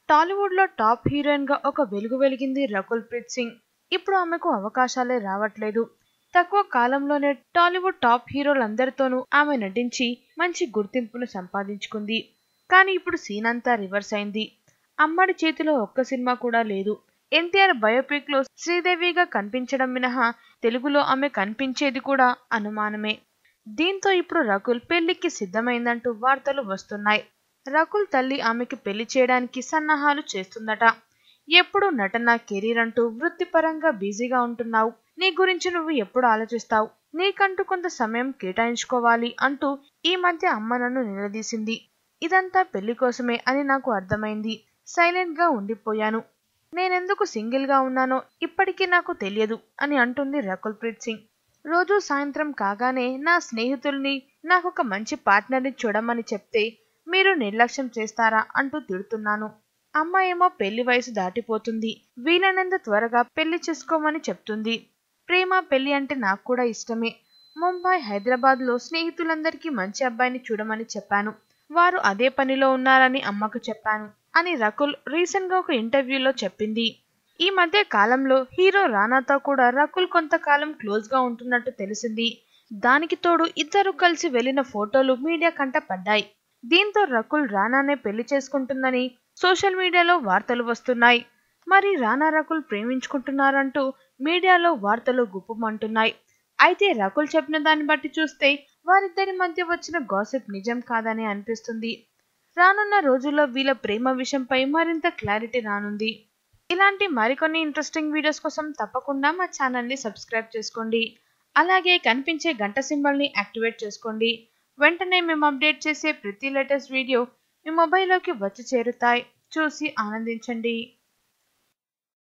టాలీవుడ్ లో top heroine గా ఒక వెలుగు వెలిగింది రకుల్ ప్రీత్ సింగ్ ఇప్పుడు ఆమెకు అవకాశాలే రావట్లేదు తక్కువ కాలంలోనే టాలీవుడ్ టాప్ హీరోలందరితోనూ ఆమె నటించి మంచి గుర్తింపును సంపాదించుకుంది కానీ ఇప్పుడు సీన్ అంతా రివర్స్ అయింది అమ్మడి చేతిలో ఒక్క సినిమా కూడా లేదు ఎన్టీఆర్ బయోపిక్ లో శ్రీదేవిగా కనిపించడం మినహా తెలుగులో ఆమె కనిపించేది కూడా అనుమానమే దీంతో ఇప్పుడు రకుల్ పెళ్లికి సిద్ధమైందంటూ వార్తలు వస్తున్నాయి రకుల్ తల్లి ఆమెకి పెళ్లి చేయడానికి సన్నాహాలు చేస్తుందట ఎప్పుడు నటన కెరీర్ అంటూ వృత్తిపరంగా బిజీగా ఉంటున్నావు నీ గురించి నువ్వు ఎప్పుడు ఆలోచిస్తావు నీకంటూ కొంత సమయం కేటాయించుకోవాలి అంటూ ఈ మధ్య అమ్మ నన్ను నిలదీసింది ఇదంతా పెళ్లి కోసమే అని నాకు అర్థమైంది సైలెంట్ గా ఉండిపోయాను నేనెందుకు సింగిల్ గా ఉన్నానో ఇప్పటికీ నాకు తెలియదు అని అంటుంది రకుల్ ప్రీత్ సింగ్ రోజు సాయంత్రం కాగానే నా స్నేహితుల్ని నాకు ఒక మంచి పార్ట్నర్ని చూడమని చెప్తే మీరు నిర్లక్ష్యం చేస్తారా అంటూ తిడుతున్నాను అమ్మ ఏమో పెళ్లి వయసు దాటిపోతుంది వీలైనంత త్వరగా పెళ్లి చేసుకోమని చెప్తుంది ప్రేమ పెళ్లి అంటే నాకు కూడా ఇష్టమే ముంబై హైదరాబాద్ లో స్నేహితులందరికీ మంచి అబ్బాయిని చూడమని చెప్పాను వారు అదే పనిలో ఉన్నారని అమ్మకు చెప్పాను అని రకుల్ రీసెంట్ గా ఒక ఇంటర్వ్యూలో చెప్పింది ఈ మధ్య కాలంలో హీరో రానాతో కూడా రకుల్ కొంతకాలం క్లోజ్ గా ఉంటున్నట్టు తెలిసింది దానికి తోడు ఇద్దరు కలిసి వెళ్లిన ఫోటోలు మీడియా కంట పడ్డాయి దీంతో రకుల్ రానానే పెళ్లి చేసుకుంటుందని సోషల్ మీడియాలో వార్తలు వస్తున్నాయి మరి రానా రకుల్ ప్రేమించుకుంటున్నారంటూ మీడియాలో వార్తలు గుప్పమంటున్నాయి అయితే రకుల్ చెప్పిన దాన్ని బట్టి చూస్తే వారిద్దరి మధ్య వచ్చిన గాసిప్ నిజం కాదని అనిపిస్తుంది రానున్న రోజుల్లో వీళ్ళ ప్రేమ విషయంపై మరింత క్లారిటీ రానుంది ఇలాంటి మరికొన్ని ఇంట్రెస్టింగ్ వీడియోస్ కోసం తప్పకుండా మా ఛానల్ని సబ్స్క్రైబ్ చేసుకోండి అలాగే కనిపించే గంట సింబల్ని యాక్టివేట్ చేసుకోండి వెంటనే మేము అప్డేట్ చేసే ప్రతి లేటెస్ట్ వీడియో మీ మొబైల్లోకి వచ్చి చేరుతాయి చూసి ఆనందించండి